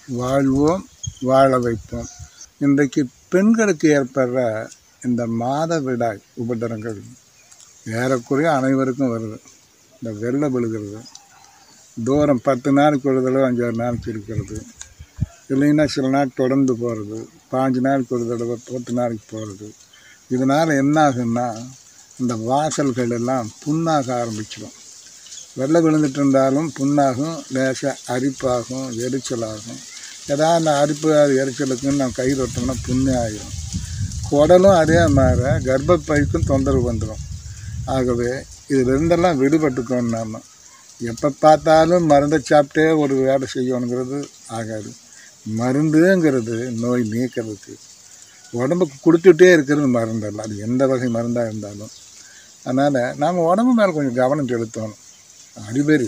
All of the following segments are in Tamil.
வாழ்வோம் வாழ வைப்போம் இன்றைக்கு பெண்களுக்கு ஏற்படுற இந்த மாதவிடாய் உபத்திரங்கள் ஏறக்குறைய அனைவருக்கும் வருது இந்த வெள்ளை விழுகிறது தூரம் பத்து நாளைக்கு ஒரு தடவை அஞ்சாறு நாளைக்கு இருக்கிறது இல்லைன்னா சில நாள் தொடர்ந்து போகிறது பாஞ்சு நாளைக்கு ஒரு தடவை பத்து நாளைக்கு போகிறது இதனால் என்ன ஆகுன்னா இந்த வாசல்கள் எல்லாம் புண்ணாக ஆரம்பிச்சிடும் வெள்ளை விழுந்துட்டு இருந்தாலும் புண்ணாகும் லேசாக அரிப்பாகும் எரிச்சலாகும் ஏதாவது அந்த அரிப்பு அது எரிச்சலுக்குன்னு நம்ம கை தொட்டோம்னா புண்ணே ஆகிடும் குடலும் அதே மாதிரி கர்ப்பப்பைக்கும் தொந்தரவு வந்துடும் ஆகவே இது ரெண்டெல்லாம் விடுபட்டுக்கணும் நாம எப்போ பார்த்தாலும் மருந்தை சாப்பிட்டே ஒரு வேலை செய்யணுங்கிறது ஆகாது மருந்துங்கிறது நோய் நீக்கிறதுக்கு உடம்புக்கு கொடுத்துட்டே இருக்கிறது மருந்தல்ல அது எந்த வகை மருந்தாக இருந்தாலும் அதனால் நாம் உடம்பு மேலே கொஞ்சம் கவனம் செலுத்தணும் அடிபெரு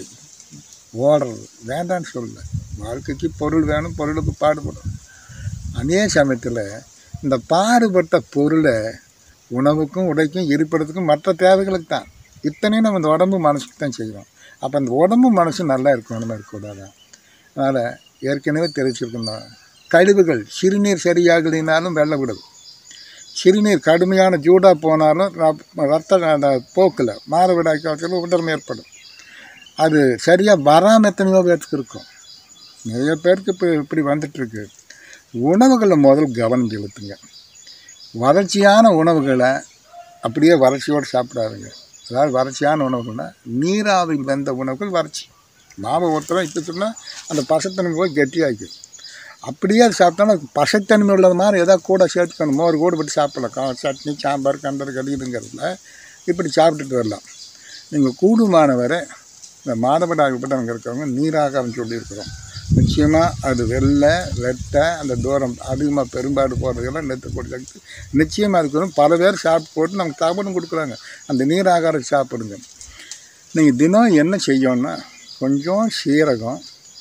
ஓடுறது வேண்டான்னு சொல்லல வாழ்க்கைக்கு பொருள் வேணும் பொருளுக்கு பாடுபடும் அதே சமயத்தில் இந்த பாடுபட்ட பொருளை உணவுக்கும் உடைக்கும் இருப்பிடத்துக்கும் மற்ற தேவைகளுக்கு தான் இத்தனையும் நம்ம இந்த உடம்பு மனசுக்கு தான் செய்கிறோம் அப்போ அந்த உடம்பு மனசு நல்லா இருக்கணும் இருக்கக்கூடாது அதனால் ஏற்கனவே தெரிவிச்சிருக்கணும் கழிவுகள் சிறுநீர் சரியாகலினாலும் வெள்ளை விடுது சிறுநீர் கடுமையான ஜூடாக போனாலும் ரப்- ரத்த அந்த போக்கில் மாதவிடாய் காய்ச்சல் உடம்பு ஏற்படும் அது சரியாக வராமல் எத்தனையோ பேருக்கு இருக்கும் நிறைய பேருக்கு இப்போ இப்படி வந்துட்டுருக்கு உணவுகளில் முதல் கவனம் செலுத்துங்க வறட்சியான உணவுகளை அப்படியே வறட்சியோடு சாப்பிடாதுங்க அதாவது வறட்சியான உணவுகள்னா நீராவி வெந்த உணவுகள் வறட்சி மாவை ஒருத்தரம் இப்போ சொன்னால் அந்த பசத்தன்மை போய் கெட்டியாக்கும் அப்படியே அது சாப்பிட்டோம்னா பசத்தன்மை உள்ளது மாதிரி ஏதாவது கூட சேர்த்துக்கணும் மோர் கூட போட்டு சாப்பிடலாம் கா சட்னி சாம்பார் கண்டர் கடிதுங்கிறதுல இப்படி சாப்பிட்டுட்டு வரலாம் நீங்கள் கூடுமானவரை இந்த மாதவிடாய் விபத்தவங்க இருக்கிறவங்க நீராகாரம் சொல்லியிருக்கிறோம் நிச்சயமாக அது வெள்ளை வெட்டை அந்த தூரம் அதிகமாக பெரும்பாடு போகிறதுக்கெல்லாம் நெத்துக்கூட சக்தி நிச்சயமாக அதுக்கு வரும் பல பேர் சாப்பிட்டு போட்டு நமக்கு சாப்பாடும் கொடுக்குறாங்க அந்த நீராகாரம் சாப்பிடுங்க நீங்கள் தினம் என்ன செய்யணும்னா கொஞ்சம் சீரகம்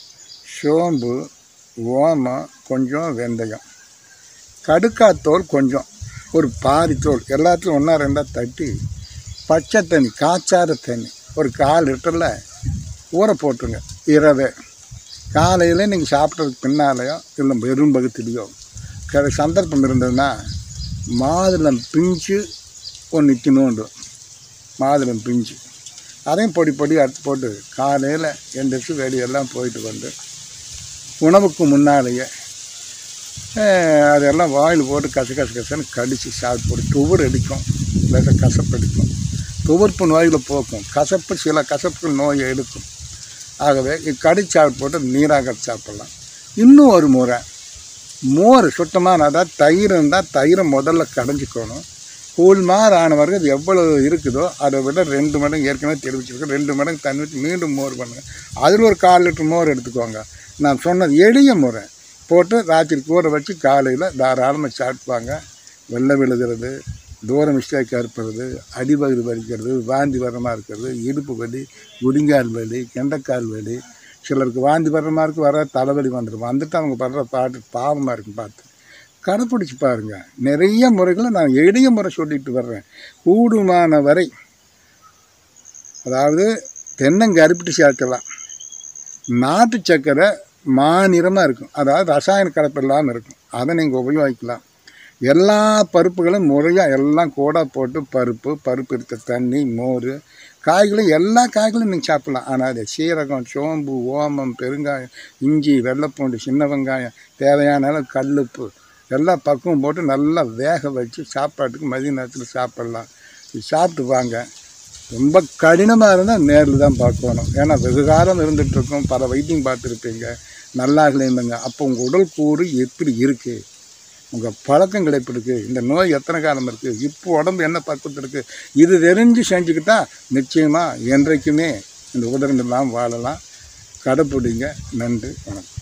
சோம்பு ஓமம் கொஞ்சம் வெந்தயம் கடுக்காத்தோல் கொஞ்சம் ஒரு பாதி தோல் எல்லாத்தையும் ஒன்றா ரெண்டாக தட்டி பச்சை தண்ணி காய்ச்சாத தண்ணி ஒரு கால் லிட்டரில் ஊற போட்டுருங்க இரவே காலையில் நீங்கள் சாப்பிட்றதுக்கு பின்னாலேயோ இல்லை வெறும் பகுத்திலையோ கிடை சந்தர்ப்பம் இருந்ததுன்னா மாதுளம் பிஞ்சு ஒன்று இத்தினோண்டு மாதுளம் பிஞ்சு அதையும் பொடி பொடி அறுத்து போட்டு காலையில் எந்திரிச்சு வெளியெல்லாம் போயிட்டு வந்து உணவுக்கு முன்னாலேயே அஹ், அதெல்லாம் வாயில் போட்டு கச கச கசன்னு கடித்து சாப்பிட்டு போட்டு துவர் அடிக்கும் லேசாக கசப்பு அடிக்கும் துவர்ப்பு நோயில் போக்கும் கசப்பு சில கசப்புகள் நோயை எடுக்கும் ஆகவே கடிச்சு சாப்பிட்டு போட்டு நீராக சாப்பிடலாம் இன்னும் ஒரு முறை மோர் சுத்தமான அதாவது தயிர் இருந்தால் தயிரை முதல்ல கடைஞ்சிக்கணும் கூழ் மாதிரி ஆனவர்கள் அது எவ்வளவு இருக்குதோ அதை விட ரெண்டு மடங்கு ஏற்கனவே தெரிவிச்சிருக்கேன் ரெண்டு மடங்கு தண்ணி ஊற்றி மீண்டும் மோர் பண்ணுங்கள் அதில் ஒரு கால் லிட்டர் மோர் எடுத்துக்கோங்க நான் சொன்னது எளிய முறை போட்டு ராத்திரி கூற வச்சு காலையில் தாராளமாக சாப்பிட்டுவாங்க வெள்ளை விழுகிறது தூரம் மிஸ்டேக் ஏற்படுறது அடிபகுதி வலிக்கிறது வாந்தி வரமாக இருக்கிறது இடுப்பு வலி குடிங்கால் வலி கெண்டைக்கால் வலி சிலருக்கு வாந்தி வர்ற மாதிரி இருக்கு, வர தலைவலி வந்துடும் வந்துட்டு அவங்க படுற பாட்டு பாவமாக இருக்கும் பார்த்து கடைப்பிடிச்சு பாருங்க நிறைய முறைகளை நான் எளிய முறை சொல்லிட்டு வர்றேன் கூடுமான வரை அதாவது தென்னங்கருப்பிட்டு சேர்க்கலாம் நாட்டு சர்க்கரை மாநிறமாக இருக்கும் அதாவது ரசாயன கலப்பு இல்லாமல் இருக்கும் அதை நீங்கள் உபயோகிக்கலாம் எல்லா பருப்புகளும் முறையாக எல்லாம் கூட போட்டு பருப்பு பருப்பு இருக்க தண்ணி மோர் காய்களும் எல்லா காய்களும் நீங்கள் சாப்பிட்லாம் ஆனால் அது சீரகம் சோம்பு ஓமம் பெருங்காயம் இஞ்சி வெள்ளைப்பூண்டு சின்ன வெங்காயம் தேவையான அளவு கல்லுப்பு எல்லாம் பக்குவம் போட்டு நல்லா வேக வச்சு சாப்பாட்டுக்கு மதிய நேரத்தில் சாப்பிட்லாம் இது சாப்பிட்டு வாங்க ரொம்ப கடினமாக இருந்தால் நேரில் தான் பார்க்கணும் ஏன்னா வெகு காலம் இருந்துட்டு இருக்கும் பல வைத்தியம் பார்த்துருப்பீங்க நல்லா இல்லைங்க அப்போ உங்கள் உடல் கூறு எப்படி இருக்குது உங்கள் பழக்கங்கள் எப்படி இருக்குது இந்த நோய் எத்தனை காலம் இருக்குது இப்போ உடம்பு என்ன பக்குவத்தில் இருக்குது இது தெரிஞ்சு செஞ்சுக்கிட்டா நிச்சயமாக என்றைக்குமே இந்த உதரம் இல்லாமல் வாழலாம் கடைப்பிடிங்க நன்றி வணக்கம்